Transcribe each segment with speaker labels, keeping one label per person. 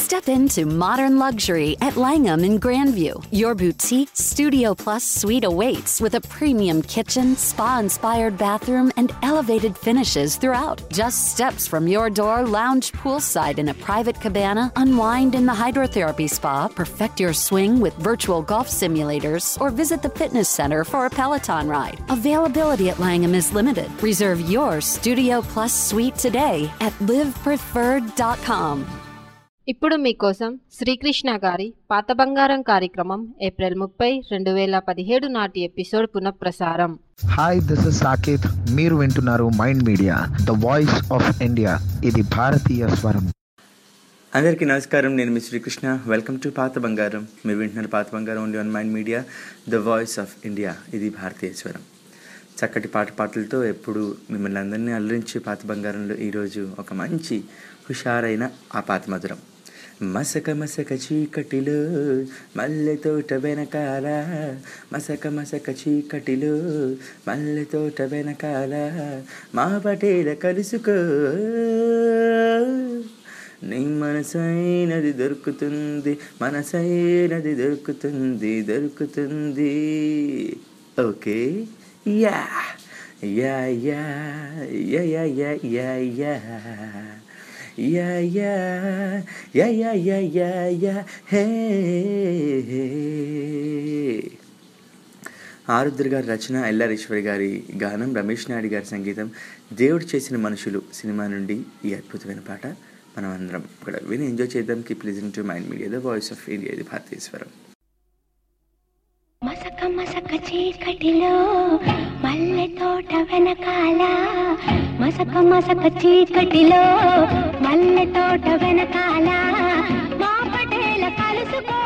Speaker 1: Step into modern luxury at Langham in Grandview. Your boutique Studio Plus suite awaits with a premium kitchen, spa inspired bathroom, and elevated finishes throughout. Just steps from your door, lounge poolside in a private cabana, unwind in the hydrotherapy spa, perfect your swing with virtual golf simulators, or visit the fitness center for a Peloton ride. Availability at Langham is limited. Reserve your Studio Plus suite today at livepreferred.com.
Speaker 2: ఇప్పుడు మీకోసం శ్రీకృష్ణ గారి పాత బంగారం కార్యక్రమం April ముప్పై రెండు వేల పదిహేడు నాటి ఎపిసోడ్ పునఃప్రసారం
Speaker 3: హాయ్ దిస్ ఇస్ సాకేత్ మీరు వింటున్నారు mind media the voice of India ఇది భారతీయ స్వరం
Speaker 4: అందరికీ నమస్కారం నేను మీ శ్రీకృష్ణ వెల్కమ్ టు పాత బంగారం మీరు వింటున్నారు పాత బంగారం only on mind media the voice of India ఇది భారతీయ స్వరం చక్కటి పాట పాటలతో ఎప్పుడు మిమ్మల్ని అందరినీ అల్లరించే పాత బంగారంలో ఈరోజు ఒక మంచి హుషారైన ఆ పాత మధురం మసక మసక చీకటిలో మల్లె తోట వెనకాల మసక మసక చీకటిలో మల్లె తోట వెనకాల మా పటేల కలుసుకో నీ మనసైనది దొరుకుతుంది మనసైనది దొరుకుతుంది దొరుకుతుంది okay yeah yeah yeah yeah yeah yeah yeah yeah yeah yeah yeah yeah yeah yeah yeah hey ఆరుద్ర గారి రచన ఎల్లారీశ్వరి గారి గానం రమేష్ నాయుడు గారి సంగీతం దేవుడు చేసిన మనుషులు సినిమా నుండి ఈ అద్భుతమైన పాట మనం అందరం కూడా విని ఎంజాయ్ చేద్దాం keep listen to mind media the voice of India ఇది భారతీశ్వరం
Speaker 5: మసక మసక చీకటిలో మల్లె తోట వెనకాల మసక మసక చీకటిలో మల్లె తోట వెనకాల మా పటేల కలుసుకో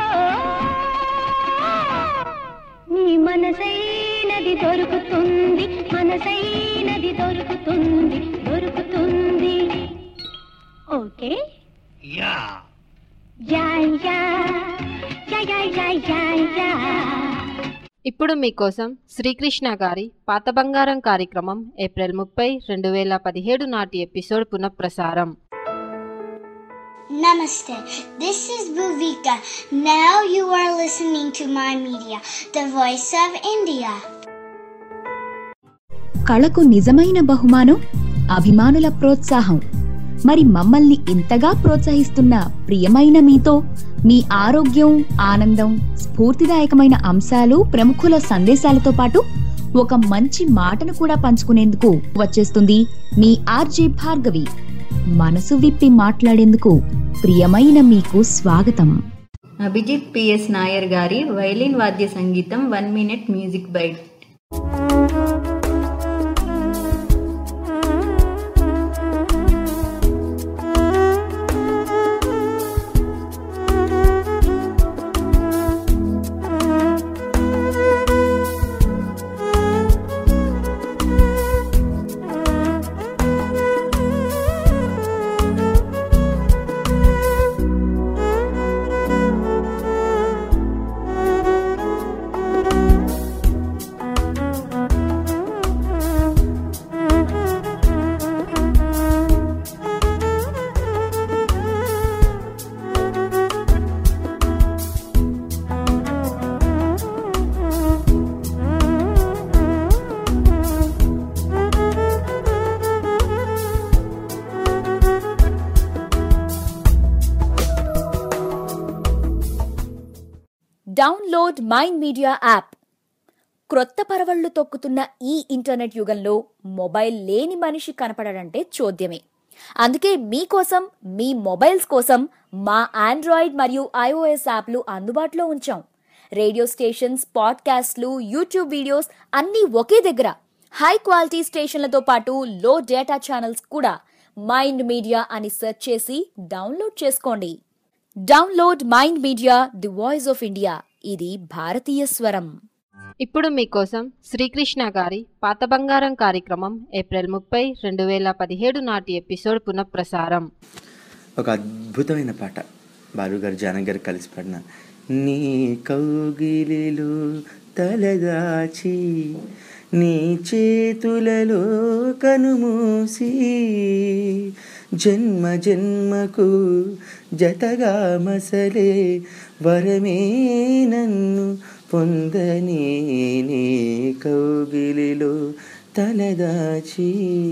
Speaker 5: నీ మనసైనది దొరుకుతుంది మనసైనది దొరుకుతుంది దొరుకుతుంది okay yeah yeah yeah yeah yeah yeah yeah
Speaker 2: ఇప్పుడు మీకోసం శ్రీకృష్ణ గారి పాత బంగారం కార్యక్రమం ఏప్రిల్ ముప్పై రెండు వేల పదిహేడు నాటి ఎపిసోడ్ పునఃప్రసారం
Speaker 6: Namaste. This is Bhuvika. Now you are listening to my media, the voice of India.
Speaker 7: కళకు నిజమైన బహుమానం అభిమానుల ప్రోత్సాహం మరి మమ్మల్ని ఇంతగా ప్రోత్సహిస్తున్న ప్రియమైన మీతో మీ ఆరోగ్యం ఆనందం స్ఫూర్తిదాయకమైన అంశాలు ప్రముఖుల సందేశాలతో పాటు ఒక మంచి మాటను కూడా పంచుకునేందుకు వచ్చేస్తుంది మీ ఆర్జే భార్గవి మనసు విప్పి మాట్లాడేందుకు ప్రియమైన మీకు స్వాగతం
Speaker 8: అభిజిత్ పిఎస్ నాయర్ గారి వైలిన్ వాద్య సంగీతం one minute music bite
Speaker 9: download mind media app క్రొత్త పరవళ్లు తొక్కుతున్న ఈ ఇంటర్నెట్ యుగంలో మొబైల్ లేని మనిషి కనపడడంటే చోద్యమే అందుకే మీకోసం మీ మొబైల్స్ కోసం మా ఆండ్రాయిడ్ మరియు ఐఓఎస్ యాప్లు అందుబాటులో ఉంచాం రేడియో స్టేషన్స్ పాడ్కాస్ట్లు యూట్యూబ్ వీడియోస్ అన్నీ ఒకే దగ్గర హై క్వాలిటీ స్టేషన్లతో పాటు లో డేటా ఛానల్స్ కూడా మైండ్ మీడియా అని సెర్చ్ చేసి డౌన్లోడ్ చేసుకోండి download mind media the voice of India ఇది భారతీయ స్వరం
Speaker 2: ఇప్పుడు మీకోసం శ్రీకృష్ణ గారి పాత బంగారం కార్యక్రమం ఏప్రిల్ ముప్పై రెండు వేల పదిహేడు నాటి ఎపిసోడ్ పునఃప్రసారం
Speaker 4: ఒక అద్భుతమైన పాట బాలుగారు జానక్ గారు కలిసి పాడిన నీ కౌగిలిలో తలదాచి నీ చేతులలో కనుమూసి జన్మ జన్మకు జతగా మసలే వరమే నన్ను పొందని నీ కౌగిలిలో తలదాచి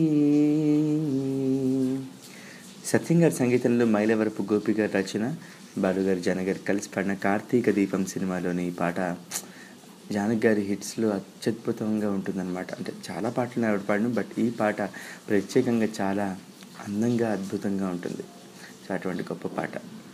Speaker 4: సత్యం గారి సంగీతంలో మైలవరపు గోపి గారి రచన బాలు గారు జన గారు కలిసి పాడిన కార్తీక దీపం సినిమాలోని ఈ పాట జానక్ గారి హిట్స్లో అత్యద్భుతంగా ఉంటుందన్నమాట అంటే చాలా పాటలు ఆవిడ పాడిన బట్ ఈ పాట ప్రత్యేకంగా చాలా అందంగా అద్భుతంగా ఉంటుంది సో అటువంటి గొప్ప పాట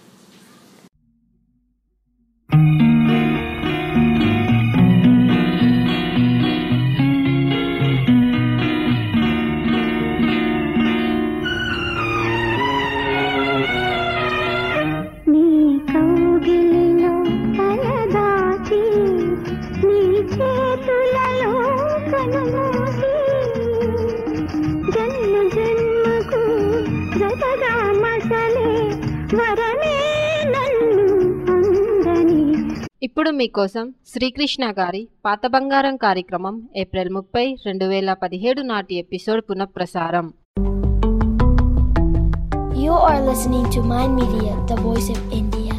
Speaker 5: నీ కౌగిలిలో తలదాచి నీ చేతులలో కనుమూసి జన్మ జన్మకు జతగా మసలే వరమే నన్ను అందని
Speaker 2: ఇప్పుడు మీకోసం శ్రీకృష్ణ గారి పాత బంగారం కార్యక్రమం ఏప్రిల్ ముప్పై రెండు వేల పదిహేడు నాటి ఎపిసోడ్ పునఃప్రసారం
Speaker 10: You are listening to Mind Media, the voice of India.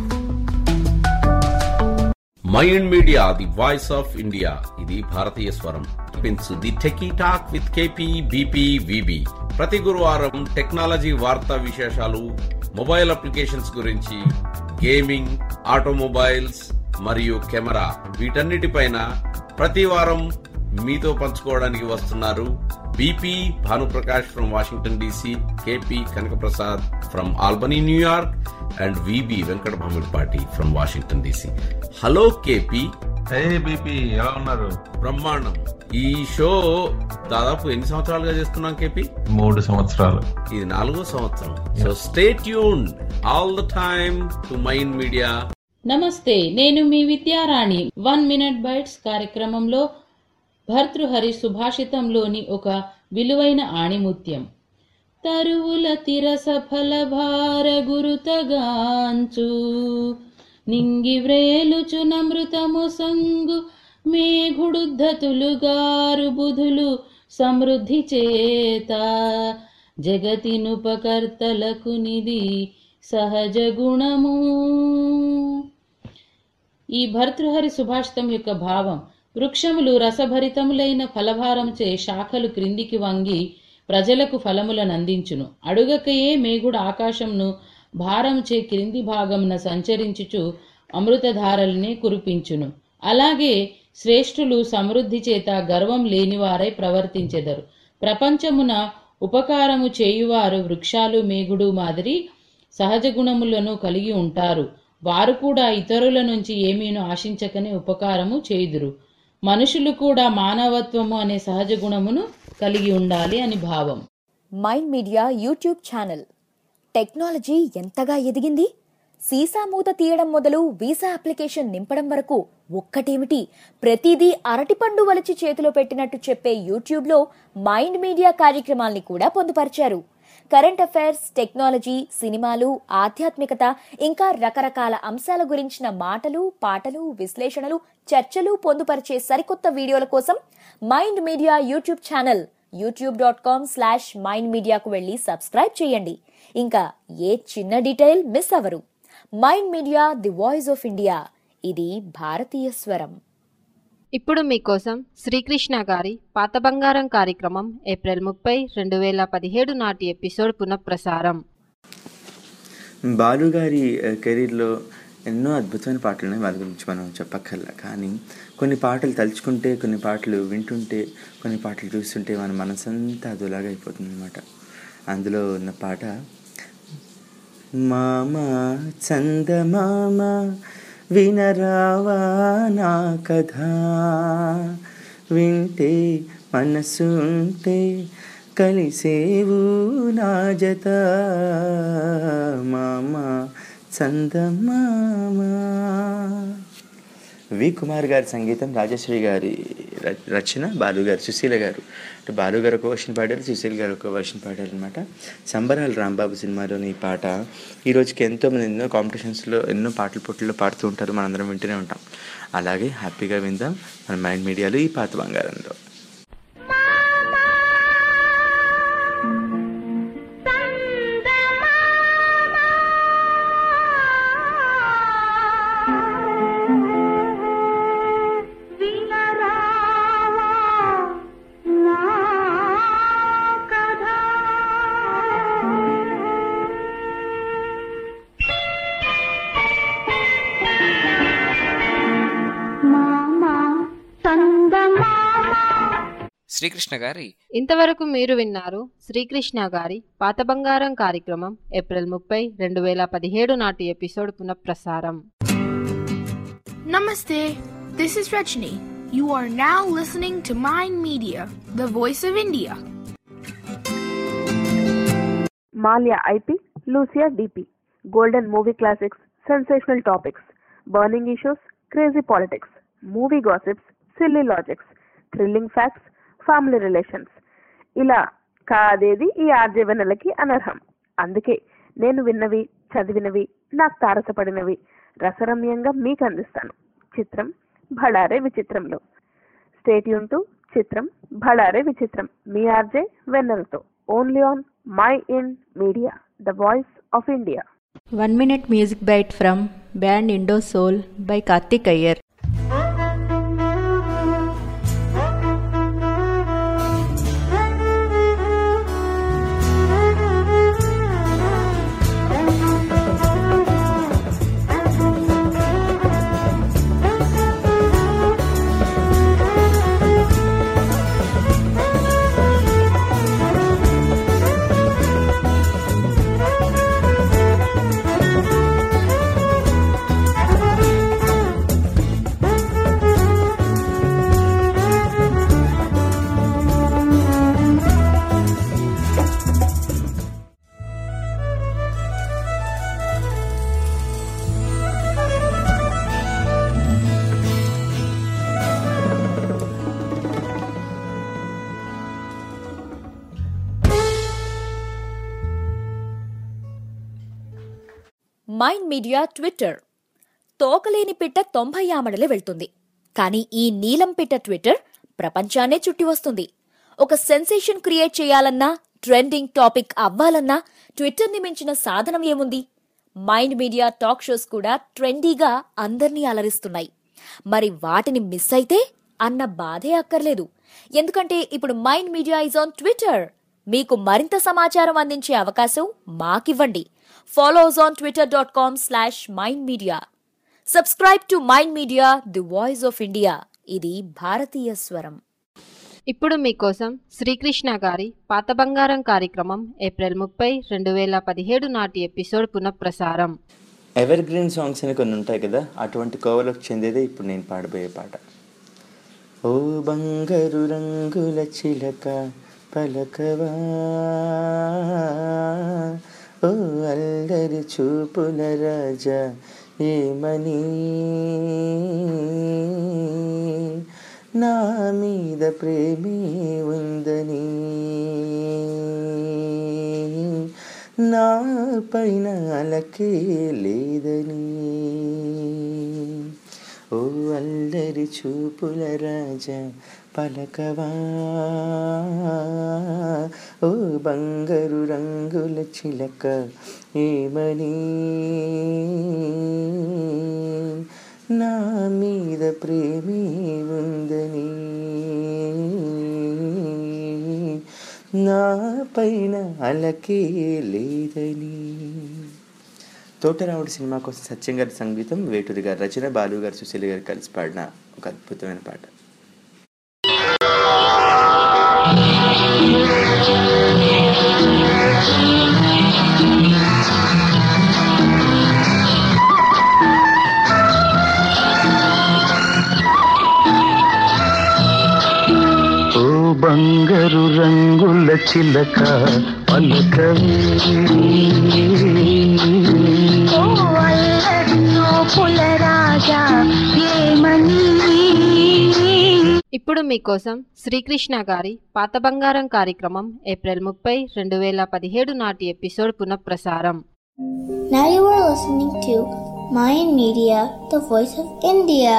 Speaker 11: Mind media the voice of India ఇది భారతీయ స్వరం పెంచు the techie talk with KP BP VB ప్రతి గురువారం టెక్నాలజీ వార్తా విశేషాలు మొబైల్ అప్లికేషన్స్ గురించి గేమింగ్ ఆటోమొబైల్స్ మరియు కెమెరా వీటన్నిటిపైన ప్రతి వారం మీతో పంచుకోవడానికి వస్తున్నారు BP Bhanuprakash from Washington DC KP Kanakaprasad from Albany New York and VB Venkata Bhamidipati from Washington DC hello KP
Speaker 12: BP ఎలా ఉన్నారు
Speaker 11: బ్రహ్మాండం ఈ షో దాదాపు ఎన్ని సంవత్సరాలుగా చేస్తున్నాం కేపీ
Speaker 12: మూడు సంవత్సరాలు
Speaker 11: ఇది నాలుగో సంవత్సరం so stay tune all the time to mind media
Speaker 13: నమస్తే నేను మీ విద్యారాణి వన్ మినిట్ బైట్స్ కార్యక్రమంలో భర్తృహరి సుభాషితంలోని ఒక విలువైన ఆణిముత్యం తరువుల తిరస ఫల భార గురుతగాంచు నింగి వ్రేలుచు నమృతము సంగు మేఘుడుద్ధతులుగారు బుధులు సమృద్ధి చేత జగతినుపకర్తలకు నిధి సహజ గుణము ఈ భర్తృహరి సుభాషితం యొక్క భావం వృక్షములు రసభరితములైన ఫలభారముచే శాఖలు క్రిందికి వంగి ప్రజలకు ఫలములను అందించును అడుగకయే మేగుడు ఆకాశంను భారముచే క్రింది భాగమున సంచరించుచు అమృతధారల్నే కురిపించును అలాగే శ్రేష్ఠులు సమృద్ధి చేత గర్వం లేనివారై ప్రవర్తించెదరు ప్రపంచమున ఉపకారము చేయువారు వృక్షాలు మేగుడు మాదిరి సహజ గుణములను కలిగి ఉంటారు వారు కూడా ఇతరుల నుంచి ఏమీను ఆశించకనే ఉపకారము చేయుదురు మనుషులు కూడా మానవత్వము అనే సహజ గుణమును కలిగి ఉండాలి అని భావం
Speaker 9: mind media YouTube channel technology ఎంతగా ఎదిగింది సీసా మూత తీయడం మొదలు వీసా అప్లికేషన్ నింపడం వరకు ఒక్కటేమిటి ప్రతిదీ అరటిపండు వలిచి చేతిలో పెట్టినట్టు చెప్పే యూట్యూబ్లో మైండ్ మీడియా కార్యక్రమాల్ని కూడా పొందుపరిచారు కరెంట్ అఫైర్స్ టెక్నాలజీ సినిమాలు ఆధ్యాత్మికత ఇంకా రకరకాల అంశాల గురించిన మాటలు పాటలు విశ్లేషణలు చర్చలు పొందుపరిచే సరికొత్త వీడియోల కోసం mind media YouTube channel YouTube dot com slash mind మీడియాకు వెళ్ళి సబ్స్క్రైబ్ చేయండి ఇంకా ఏ చిన్న డీటెయిల్ మిస్ అవరు mind media the voice of India ఇది భారతీయ స్వరం
Speaker 2: ఇప్పుడు మీకోసం శ్రీకృష్ణ గారి పాత బంగారం కార్యక్రమం ఏప్రిల్ ముప్పై రెండు వేల పదిహేడు నాటి ఎపిసోడ్ పునఃప్రసారం
Speaker 4: బాలుగారి ఆ, కెరీర్లో ఎన్నో అద్భుతమైన పాటలు ఉన్నాయి వాళ్ళ గురించి మనం చెప్పక్కర్లా కానీ కొన్ని పాటలు తలుచుకుంటే కొన్ని పాటలు వింటుంటే కొన్ని పాటలు చూస్తుంటే మన మనసంతా అదోలాగా అయిపోతుంది అనమాట అందులో ఉన్న పాట మామ చందమామ వినరావా నా కథ వింటే మనసు ఉంటే కలిసేవు నా జత మామ చందమామ వి కుమార్ గారి సంగీతం రాజశ్రీ గారి ర- రచన బాలు గారు సుశీల గారు అంటే బాలు గారు ఒక వర్షన్ పాడారు సుశీల గారు ఒక వర్షన్ పాడారు అనమాట సంబరాలు రాంబాబు సినిమాలోని ఈ పాట ఈ రోజుకి ఎంతో మంది ఎన్నో కాంపిటీషన్స్లో ఎన్నో పాటల పోటీల్లో పాడుతూ ఉంటారు మనందరం వింటూనే ఉంటాం అలాగే హ్యాపీగా విందాం మన మైండ్ మీడియాలో ఈ పాత బంగారంలో
Speaker 14: శ్రీకృష్ణ గారి
Speaker 2: ఇంతవరకు మీరు విన్నారు శ్రీకృష్ణ గారి పాత బంగారం కార్యక్రమం ఏప్రిల్ ముప్పై రెండు వేల పదిహేడు నాటి ఎపిసోడ్ పునఃప్రసారం
Speaker 15: Namaste. This is Rajni. You are now listening to Mind Media, the voice of India.
Speaker 16: Malia IP, Lucia DP. Golden movie classics, sensational topics, burning issues, crazy politics, movie gossips, silly logics, thrilling facts, family relations. ఇలా కాదేది ఈ ఆర్జవెనలకి అనర్హం అందుకే నేను విన్నవి చదివినవి నాకు తారసపడినవి రసరమ్యంగా మీకు అందిస్తాను చిత్రం భడారే విచిత్రంలో state to చిత్రం భడారే విచిత్రం మీ ఆర్జే వెన్నెలతో only on mind media the voice of India
Speaker 8: One minute music bite from band Indo Soul by Karthik Iyer.
Speaker 9: Mind media Twitter తోకలేని పిట్ట తొంభై ఆమడలే వెళ్తుంది కానీ ఈ నీలం పిట్ట ట్విట్టర్ ప్రపంచాన్నే చుట్టి వస్తుంది ఒక సెన్సేషన్ క్రియేట్ చేయాలన్నా ట్రెండింగ్ టాపిక్ అవ్వాలన్నా ట్విట్టర్ని మించిన సాధనం ఏముంది మైండ్ మీడియా టాక్ షోస్ కూడా ట్రెండీగా అందర్నీ అలరిస్తున్నాయి మరి వాటిని మిస్ అయితే అన్న బాధే అక్కర్లేదు ఎందుకంటే ఇప్పుడు mind media is on Twitter మీకు మరింత సమాచారం అందించే అవకాశం మాకివ్వండి follow us on Twitter dot com slash mind media subscribe to mind media the voice of India ఇది భారతీయ స్వరం
Speaker 2: ఇప్పుడు మీకోసం శ్రీకృష్ణ గారి పాత బంగారం కార్యక్రమం ఏప్రిల్ ముప్పై రెండు వేల పదిహేడు నాటి ఎపిసోడ్ పునఃప్రసారం
Speaker 4: ఎవర్ గ్రీన్ సాంగ్స్ అని కొన్ని ఉంటాయి కదా అటువంటి కోవలకు చెందేదే ఇప్పుడు నేను పాడబోయే పాట ఓ బంగారు రంగుల చిలక పలకవా ఓ అల్లరి చూపుల రాజా ఏమని నా మీద ప్రేమే ఉందని నా పైన అలకే లేదని ఓ అల్లరి చూపుల రాజా పలకవా ఓ బంగారు రంగుల చిలక ఏమని నా మీద ప్రేమే ఉందని నా పైన అలకే లేదని తోటరావుడి సినిమా కోసం సత్యం గారి సంగీతం వేటూరి గారి రచన బాలు గారు సుశీల గారు కలిసి పాడిన ఒక అద్భుతమైన పాట
Speaker 17: ఓ బంగారు రంగుల చిలక పలకవే
Speaker 5: రాజా ఏమని
Speaker 2: ఇప్పుడు మీకోసం శ్రీకృష్ణ గారి పాత బంగారం కార్యక్రమం ఏప్రిల్ ముప్పై రెండు వేల పదిహేడు నాటి ఎపిసోడ్ పునఃప్రసారం
Speaker 6: Now you are listening to Mayan Media, the voice of India.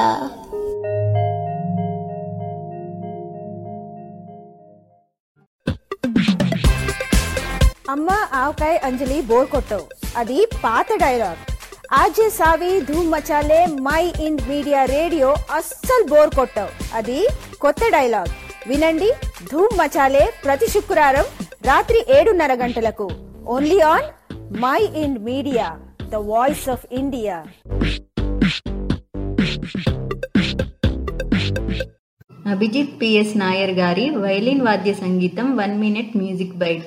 Speaker 18: అమ్మ ఆవకాయ అంజలి బోర్ కొట్టవు అది పాత డైలాగ్ ఆజే సావి ధూమ్ మచాలే మై ఇన్ మీడియా రేడియో అస్సలు బోర్ కొట్టవు అది కొత్త డైలాగ్ వినండి ధూమ్ మచాలే ప్రతి శుక్రవారం రాత్రి ఏడున్నర గంటలకు only on mind media the voice of India
Speaker 8: Abhijit PS Nair గారి వైలిన్ వాద్య సంగీతం one minute music bite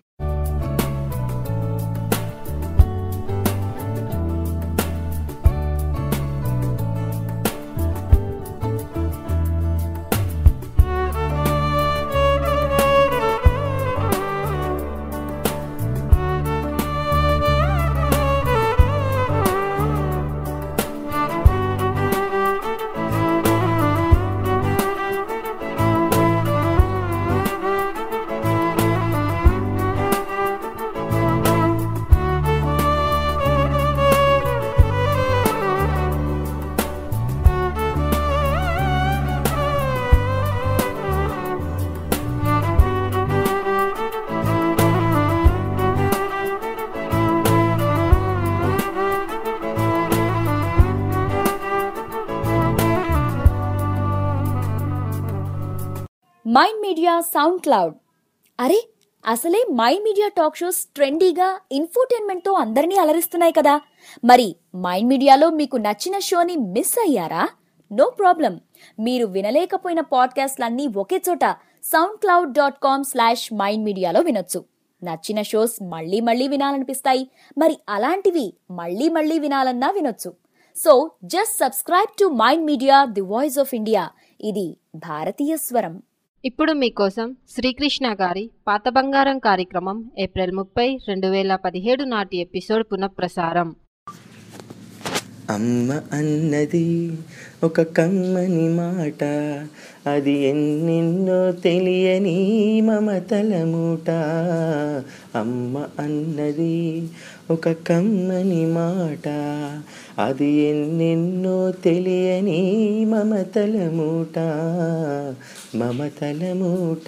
Speaker 9: mind media SoundCloud అరే అసలే మైండ్ మీడియా టాక్ షోస్ ట్రెండీగా ఇన్ఫోటైన్మెంట్తో అందరినీ అలరిస్తున్నాయి కదా మరి మైండ్ మీడియాలో మీకు నచ్చిన షోని మిస్ అయ్యారా నో ప్రాబ్లం మీరు వినలేకపోయిన పాడ్కాస్ట్లన్నీ ఒకే చోట SoundCloud dot com slash mind మీడియాలో వినొచ్చు నచ్చిన షోస్ మళ్ళీ మళ్ళీ వినాలనిపిస్తాయి మరి అలాంటివి మళ్ళీ మళ్ళీ వినాలన్నా వినొచ్చు so just subscribe to mind media the voice of India ఇది భారతీయ స్వరం
Speaker 2: ఇప్పుడు మీకోసం శ్రీకృష్ణ గారి పాత బంగారం కార్యక్రమం ఏప్రిల్ ముప్పై రెండు వేల పదిహేడు నాటి ఎపిసోడ్ పునఃప్రసారం
Speaker 4: అమ్మ అన్నది ఒక కమ్మని మాట అది ఎన్నెన్నో తెలియని మమతల మూట అమ్మ అన్నది ఒక కమ్మని మాట అది ఎన్నెన్నో తెలియని మమతల మూట మమతల మూట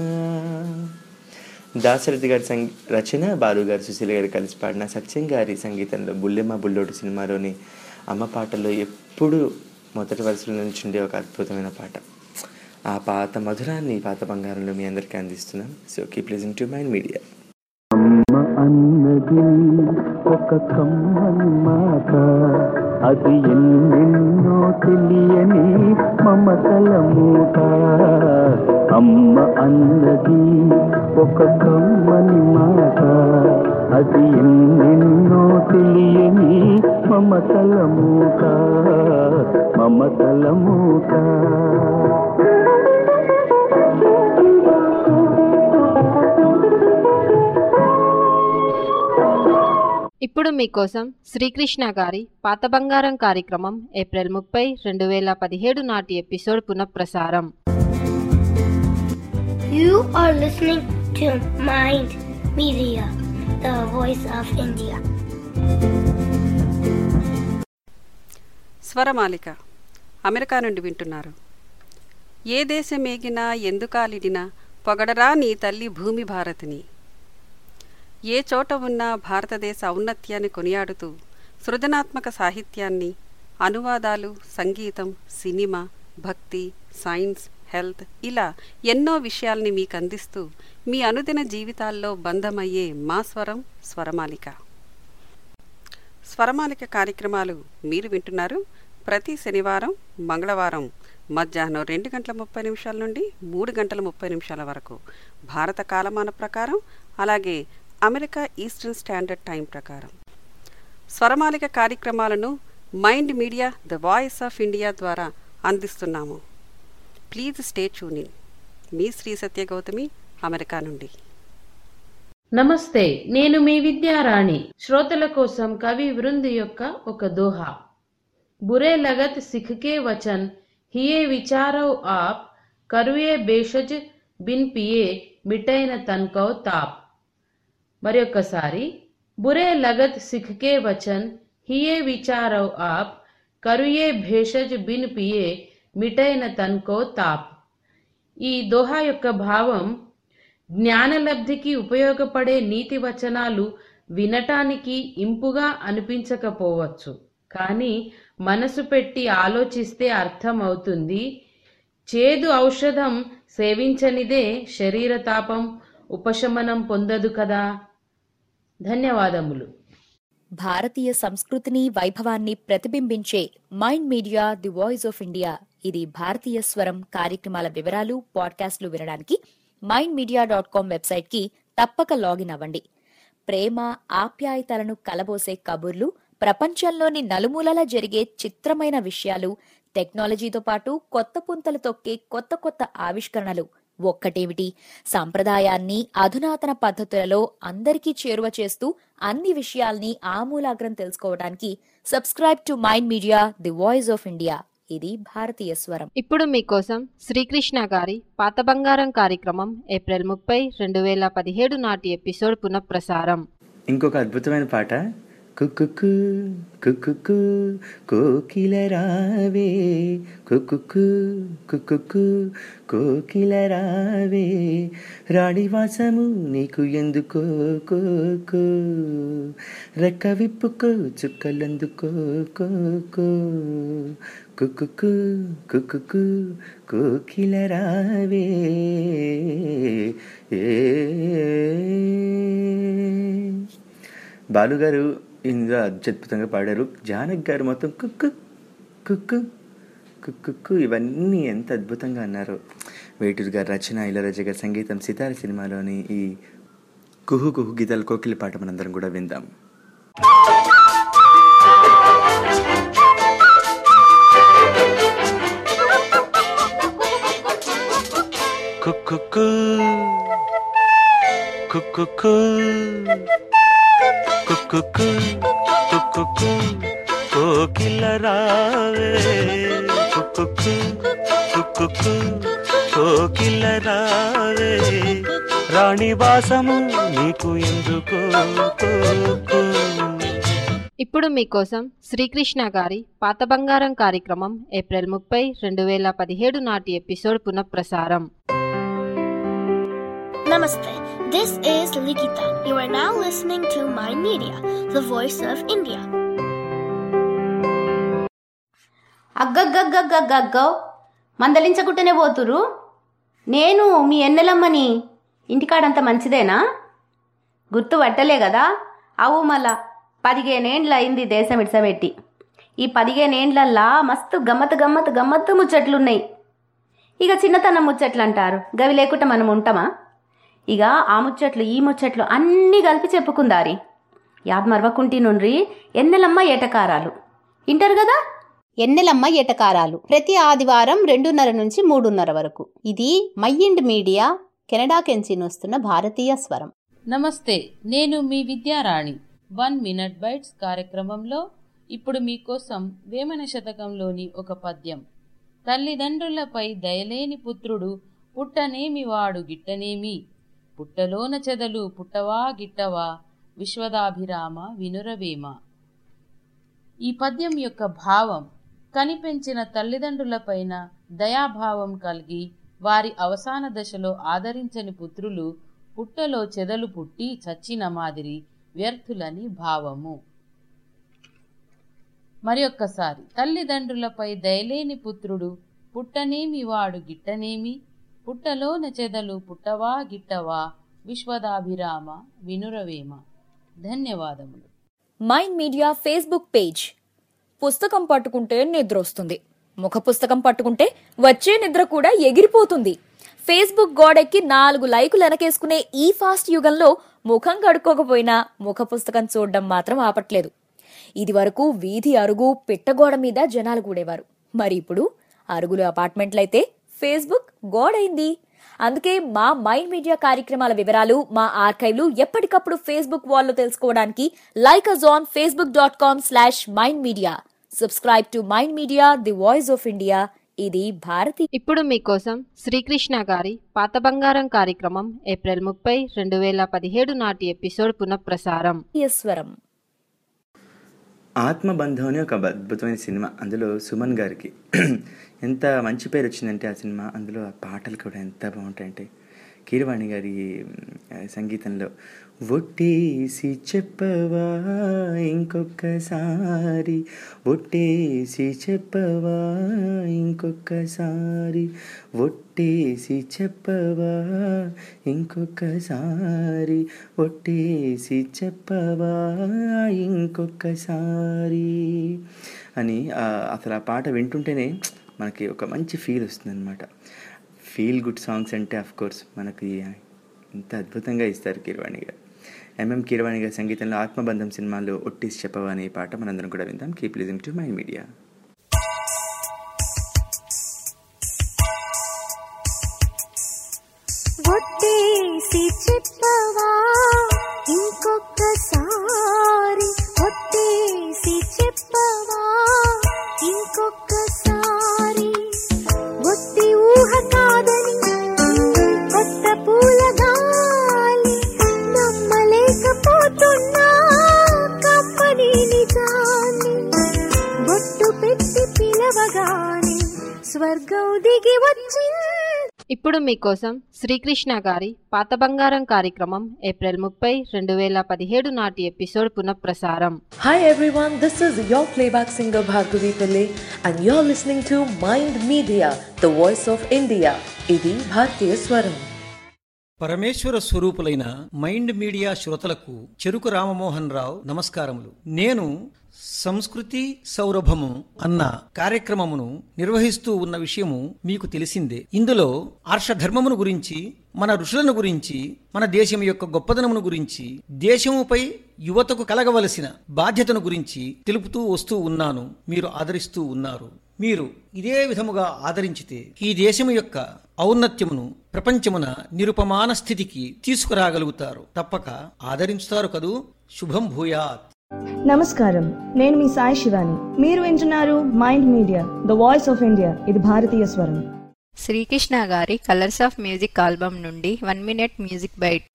Speaker 4: దాశరథి గారి సంగీ రచన బాలు గారు సుశీల గారు కలిసి పాడిన సత్యం గారి సంగీతంలో బుల్లెమ్మ బుల్లోడు సినిమాలోని అమ్మ పాటలో ఎప్పుడు మొదటి వరుసలో నుంచి ఉండే ఒక అద్భుతమైన పాట ఆ పాత మధురాన్ని పాత బంగారంలో మీ అందరికీ అందిస్తున్నాం so keep listen to mind media
Speaker 17: అన్నది ఒక కమ్మని మాట అది ఎన్నెన్నో తెలియని మమతల మూట అమ్మ అన్నది ఒక కమ్మని మాట అది ఎన్నెన్నో తెలియని మమతల మూట మమతల మూట
Speaker 2: ఇప్పుడు మీకోసం శ్రీకృష్ణ గారి పాత బంగారం కార్యక్రమం ఏప్రిల్ ముప్పై రెండు వేల పదిహేడు నాటి ఎపిసోడ్ పునఃప్రసారం
Speaker 6: You are listening to Mind Media, the voice of India.
Speaker 14: Swaramalika America నుండి వింటున్నారు ఏ దేశమేగినా ఎందుకాలిడినా పొగడరా నీ తల్లి భూమి భారతిని ఏ చోట ఉన్నా భారతదేశ ఔన్నత్యాన్ని కొనియాడుతూ సృజనాత్మక సాహిత్యాన్ని అనువాదాలు సంగీతం సినిమా భక్తి సైన్స్ హెల్త్ ఇలా ఎన్నో విషయాల్ని మీకు అందిస్తూ మీ అనుదిన జీవితాల్లో బంధమయ్యే మా స్వరం స్వరమాలిక స్వరమాలిక కార్యక్రమాలు మీరు వింటున్నారు ప్రతి శనివారం మంగళవారం మధ్యాహ్నం రెండు గంటల ముప్పై నిమిషాల నుండి మూడు గంటల ముప్పై నిమిషాల వరకు భారత కాలమాన ప్రకారం అలాగే అమెరికా ఈస్టర్న్ స్టాండర్డ్ టైం ప్రకారం స్వరమాలిక కార్యక్రమాలను mind media the voice of India ద్వారా అందిస్తున్నాము ప్లీజ్ స్టే ట్యూనింగ్ మీ శ్రీ సత్య గౌతమి అమెరికా నుండి
Speaker 13: నమస్తే నేను మీ విద్యారాణి శ్రోతల కోసం కవి వృంద్ యొక్క ఒక దోహా బురే లగత్ సిఖకే వచన్ హియే విచారవ్ ఆప్ కరుయే బేషజ్ బిన్ పియే మిటైన తన్కౌ తాప్ మరొకసారి బురే లగత్ సిఖకే వచన్ హియే విచారవ్ ఆప్ కరుయే భేషజ్ బిన్ పియే మిటైన తన్కో తాప్ ఈ దోహా యొక్క భావం జ్ఞానలబ్ధికి ఉపయోగపడే నీతి వచనాలు వినటానికి ఇంపుగా అనిపించకపోవచ్చు కానీ మనసు పెట్టి ఆలోచిస్తే అర్థమవుతుంది చేదు ఔషధం సేవించనిదే శరీర తాపం ఉపశమనం పొందదు కదా ధన్యవాదములు
Speaker 9: భారతీయ సంస్కృతిని వైభవాన్ని ప్రతిబింబించే mind media the voice of India ఇది భారతీయ స్వరం కార్యక్రమాల వివరాలు పాడ్కాస్ట్లు వినడానికి mind media dot com website కి తప్పక లాగిన్ అవ్వండి ప్రేమ ఆప్యాయతలను కలబోసే కబుర్లు ప్రపంచంలోని నలుమూలలా జరిగే చిత్రమైన విషయాలు టెక్నాలజీతో పాటు కొత్త పుంతలు తొక్కే కొత్త కొత్త ఆవిష్కరణలు ఒక్కటేమిటి సాంప్రదాయాన్ని అధునాతన పద్ధతులలో అందరికీ చేరువ చేస్తూ అన్ని విషయాల్ని ఆమూలాగ్రం తెలుసుకోవడానికి subscribe to mind media the voice of India ఇది భారతీయ స్వరం
Speaker 2: ఇప్పుడు మీకోసం శ్రీకృష్ణ గారి పాత బంగారం కార్యక్రమం ఏప్రిల్ ముప్పై రెండు వేల పదిహేడు నాటి ఎపిసోడ్ పునఃప్రసారం
Speaker 4: ఇంకొక అద్భుతమైన పాట కుక్కు కుక్కు కోకిల రావే కుక్కు కుక్కు కోకిల రావే రాణివాసము నీకు ఎందుకో కోకో రెక్క విప్పుకో చుక్కలందుకో కోకో కుక్కు కుక్కు కోకిల రావే ఏ బాలుగారు ఇందులో అత్యద్భుతంగా పాడారు జానక్ గారు మొత్తం కుక్కు కుక్కు కుక్కు ఇవన్నీ ఎంత అద్భుతంగా అన్నారు వేటూరు గారు రచన ఇళరాజ గారి సంగీతం సితార సినిమాలోని ఈ కుహు కుహు గీతాల కోకిలి పాట మనందరం కూడా విందాం
Speaker 19: కుక్కు కుక్కు కుక్కు కుక్కు కోకిల రావే కుక్కు కుక్కు కోకిల రావే రాణి వాసము నీకు ఎందుకో కోకో
Speaker 2: ఇప్పుడు మీకోసం శ్రీకృష్ణ గారి పాత బంగారం కార్యక్రమం ఏప్రిల్ ముప్పై రెండు వేల పదిహేడు నాటి ఎపిసోడ్ పునఃప్రసారం
Speaker 10: Namaste. This is Likita. You are now listening to My Media, the voice of India.
Speaker 20: అగ్గగ్గగ్గగ్గగ్గో మందలించకుంటేనే పోతురు నేను మీ ఎన్నెలమ్మని ఇంటికాడంత మంచిదేనా గుర్తు పట్టలే కదా అవు మళ్ళా పదిహేనేండ్ల అయింది దేశం ఇడ్సబెట్టి ఈ పదిహేనేండ్లల్లా మస్తు గమ్మత్ గమ్మత్ గమ్మత్తు ముచ్చట్లున్నాయి ఇక చిన్నతనం ముచ్చట్లు అంటారు గవి లేకుండా మనం ఉంటామా ఇక ఆ ముచ్చట్లు ఈ ముచ్చట్లు అన్నీ కలిపి చెప్పుకుందారి యాద్ మరవకుంటి నుండ్రి ఎన్నెలమ్మ ఏటకారాలు ఇంటారు కదా
Speaker 21: ఎన్నెలమ్మ ఎటకారాలు ప్రతి ఆదివారం రెండున్నర నుంచి మూడున్నర వరకు ఇది మైండ్ మీడియా కెనడా కెంచి వస్తున్న భారతీయ స్వరం
Speaker 13: నమస్తే నేను మీ విద్యారాణి వన్ మినిట్ బైట్స్ కార్యక్రమంలో ఇప్పుడు మీకోసం వేమన శతకంలోని ఒక పద్యం తల్లిదండ్రులపై దయలేని పుత్రుడు పుట్టనేమి వాడు గిట్టనేమి పుట్టలోన చెదలు పుట్టవా గిట్టవా విశ్వదాభిరామ వినురవేమ ఈ పద్యం యొక్క భావం కనిపెంచిన తల్లిదండ్రులపైన దయాభావం కలిగి వారి అవసాన దశలో ఆదరించని పుత్రులు పుట్టలో చెదలు పుట్టి చచ్చిన మాదిరి వ్యర్థులని భావము మరి ఒక్కసారి తల్లిదండ్రులపై దయలేని పుత్రుడు పుట్టనేమి వాడు గిట్టనేమి పుట్టలోన చెదలు పుట్టవా గిట్టవా విశ్వదాభిరామ వినురవేమ ధన్యవాదములు
Speaker 9: మైండ్ మీడియా ఫేస్బుక్ పేజ్ పుస్తకం పట్టుకుంటే నిద్ర వస్తుంది ముఖ పుస్తకం పట్టుకుంటే వచ్చే నిద్ర కూడా ఎగిరిపోతుంది ఫేస్బుక్ గోడెక్కి నాలుగు లైకులు వెనకేసుకునే ఈ ఫాస్ట్ యుగంలో ముఖం కడుక్కోకపోయినా ముఖ పుస్తకం చూడడం మాత్రం ఆపట్లేదు ఇది వరకు వీధి అరుగు పిట్టగోడ మీద జనాలు కూడేవారు మరి ఇప్పుడు అరుగులు అపార్ట్మెంట్లయితే ఫేస్బుక్ గోడైంది అందుకే మా మైండ్ మీడియా కార్యక్రమాల వివరాలు మా ఆర్కైవ్లు ఎప్పటికప్పుడు ఫేస్బుక్ వాల్లో తెలుసుకోవడానికి like us on Facebook dot com slash mind media subscribe to mind media the voice of India ఇది భారతి
Speaker 2: ఇప్పుడు మీకోసం శ్రీకృష్ణ గారి పాత బంగారం కార్యక్రమం ఏప్రిల్ ముప్పై రెండు వేల పదిహేడు నాటి ఎపిసోడ్ పునఃప్రసారం
Speaker 9: స్వరం
Speaker 4: ఆత్మబంధం అని ఒక అద్భుతమైన సినిమా అందులో సుమన్ గారికి ఎంత మంచి పేరు వచ్చిందంటే ఆ సినిమా అందులో ఆ పాటలు కూడా ఎంత బాగుంటాయంటే కీరవాణి గారి ఆ, సంగీతంలో ఒట్టేసి చెప్పవా ఇంకొకసారి ఒట్టేసి చెప్పవా ఇంకొకసారి ఒట్టేసి చెప్పవా ఇంకొకసారి ఒట్టేసి చెప్పవా ఇంకొకసారి అని ఆ, అసలు ఆ పాట వింటుంటేనే మనకి ఒక మంచి ఫీల్ వస్తుందన్నమాట ఫీల్ గుడ్ సాంగ్స్ అంటే అఫ్ కోర్స్ మనకి ఇంత అద్భుతంగా ఇస్తారు కీరవాణి గారు ఎంఎం కీరవాణి గారి సంగీతంలో ఆత్మబంధం సినిమాలో ఒట్టేసి చెప్పవా అనే పాట మనందరం కూడా విందాం keep listening to mind media
Speaker 5: ఒట్టేసి చెప్పవా ఇంకొకసారి ఒట్టేసి చెప్పవా ఇంకొకసారి ఒట్టి ఊహ కాదని కొత్త పూల గాలి నమ్మలేకపోతున్నా కప్పని నిజాన్ని బొట్టు పెట్టి పిలవగానే స్వర్గం దిగి వచ్చింది
Speaker 2: ఇప్పుడు మీకోసం శ్రీకృష్ణ గారి పాత బంగారం కార్యక్రమం ఏప్రిల్ ముప్పై రెండు వేల పదిహేడు నాటి ఎపిసోడ్ పునఃప్రసారం
Speaker 1: Hi everyone, this is your playback singer Bhargavi Pillai and you're listening to Mind Media, the voice of India. ఇది భారతీయ స్వరం
Speaker 22: పరమేశ్వర స్వరూపులైన మైండ్ మీడియా శ్రోతలకు చెరుకు రామమోహన్ రావు నమస్కారములు నేను సంస్కృతి సౌరభము అన్న కార్యక్రమమును నిర్వహిస్తూ ఉన్న విషయము మీకు తెలిసిందే ఇందులో ఆర్షధర్మమును గురించి మన ఋషులను గురించి మన దేశం యొక్క గొప్పదనమును గురించి దేశముపై యువతకు కలగవలసిన బాధ్యతను గురించి తెలుపుతూ వస్తూ ఉన్నాను మీరు ఆదరిస్తూ ఉన్నారు మీరు ఇదే విధముగా ఆదరించితే ఈ దేశము యొక్క ఔన్నత్యమును ప్రపంచమున నిరుపమాన స్థితికి తీసుకురాగలుగుతారు తప్పక ఆదరించుతారు కదూ శుభం భూయాత్
Speaker 23: నమస్కారం నేను మీ సాయి శివాని మీరు వింటున్నారు mind media the voice of India ఇది భారతీయ స్వరం
Speaker 8: శ్రీకృష్ణ గారి కలర్స్ ఆఫ్ మ్యూజిక్ ఆల్బమ్ నుండి వన్ మినిట్ మ్యూజిక్ బైట్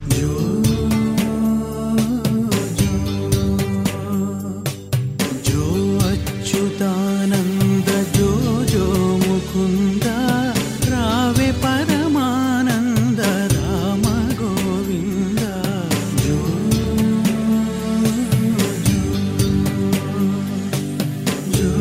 Speaker 24: जो अच्युतानन्द जो जो मुकुन्द रावे परमानन्द राम गोविन्द जो जो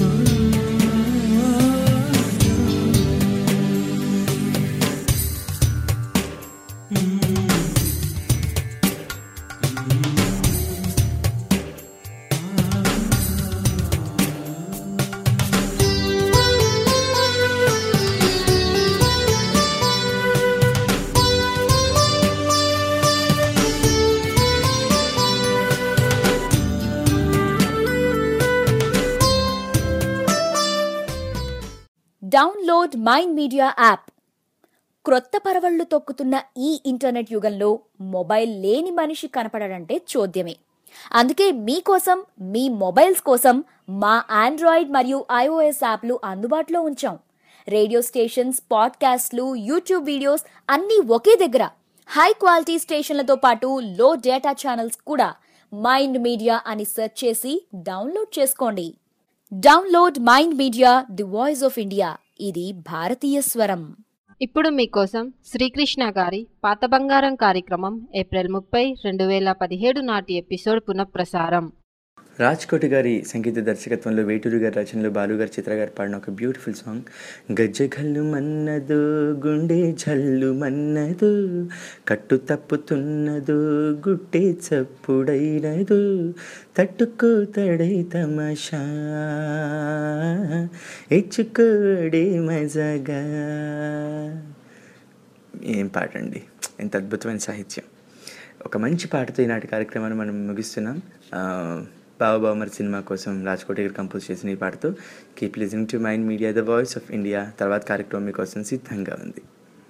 Speaker 9: డౌన్లోడ్ మైండ్ మీడియా యాప్ క్రొత్త పరవళ్లు తొక్కుతున్న ఈ ఇంటర్నెట్ యుగంలో మొబైల్ లేని మనిషి కనపడడంటే చోద్యమే అందుకే మీకోసం మీ మొబైల్స్ కోసం మా ఆండ్రాయిడ్ మరియు ఐఓఎస్ యాప్లు అందుబాటులో ఉంచాం రేడియో స్టేషన్స్ పాడ్కాస్ట్లు యూట్యూబ్ వీడియోస్ అన్నీ ఒకే దగ్గర హై క్వాలిటీ స్టేషన్లతో పాటు లో డేటా ఛానల్స్ కూడా మైండ్ మీడియా అని సెర్చ్ చేసి డౌన్లోడ్ చేసుకోండి download mind media the voice of India ఇది భారతీయ స్వరం
Speaker 2: ఇప్పుడు మీకోసం శ్రీకృష్ణ గారి పాత బంగారం కార్యక్రమం ఏప్రిల్ ముప్పై రెండు వేల పదిహేడు నాటి ఎపిసోడ్ పునఃప్రసారం
Speaker 4: రాజ్ కోటి గారి సంగీత దర్శకత్వంలో వేటూరు గారి రచనలో బాలు గారి చిత్ర గారు పాడిన ఒక బ్యూటిఫుల్ సాంగ్ గజ్జగల్లు మన్నదు గుండె జల్లు మన్నదు కట్టు తప్పుతున్నదు గుట్టే చప్పుడైనదు తట్టుకో తడై తమాషా ఎచ్చుకోడే మజగా ఏం పాట అండి ఎంత అద్భుతమైన సాహిత్యం ఒక మంచి పాటతో ఈనాటి కార్యక్రమాన్ని మనం ముగిస్తున్నాం ఆ, బావబావమర్ సినిమా కోసం రాజ్కోటి గారు కంపోజ్ చేసిన ఈ పాటతో keep listening to mind media the voice of India తర్వాత కార్యక్రమం మీకోసం సిద్ధంగా ఉంది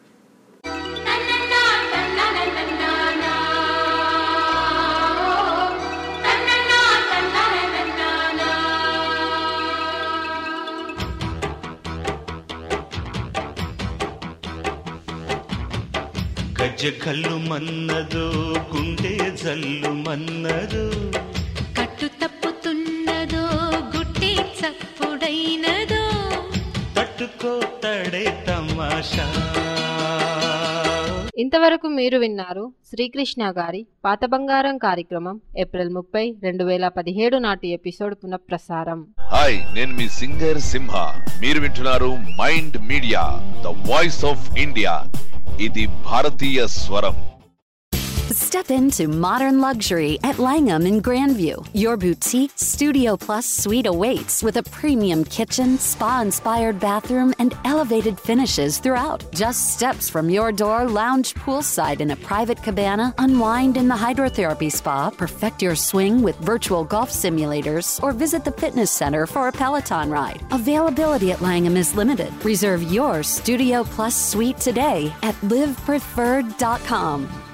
Speaker 19: గజ్జ కల్లు మన్నదు గుండె జల్లు మన్నదు
Speaker 5: కట్టు తప్పుతున్నదో గుట్టి చప్పుడైనదో
Speaker 19: తట్టుకో తడే తమాషా
Speaker 2: ఇంతవరకు మీరు విన్నారు శ్రీకృష్ణ గారి పాత బంగారం కార్యక్రమం ఏప్రిల్ ముప్పై రెండు వేల పదిహేడు నాటి ఎపిసోడ్ పునఃప్రసారం
Speaker 3: హాయ్ నేను మీ సింగర్ సింహ మీరు వింటున్నారు mind media the voice of India ఇది భారతీయ స్వరం
Speaker 7: Step into modern luxury at Langham in Grandview. Your boutique Studio Plus suite awaits with a premium kitchen, spa inspired bathroom, and elevated finishes throughout. Just steps from your door, lounge poolside in a private cabana, unwind in the hydrotherapy spa, perfect your swing with virtual golf simulators, or visit the fitness center for a Peloton ride. Availability at Langham is limited. Reserve your Studio Plus suite today at livepreferred.com.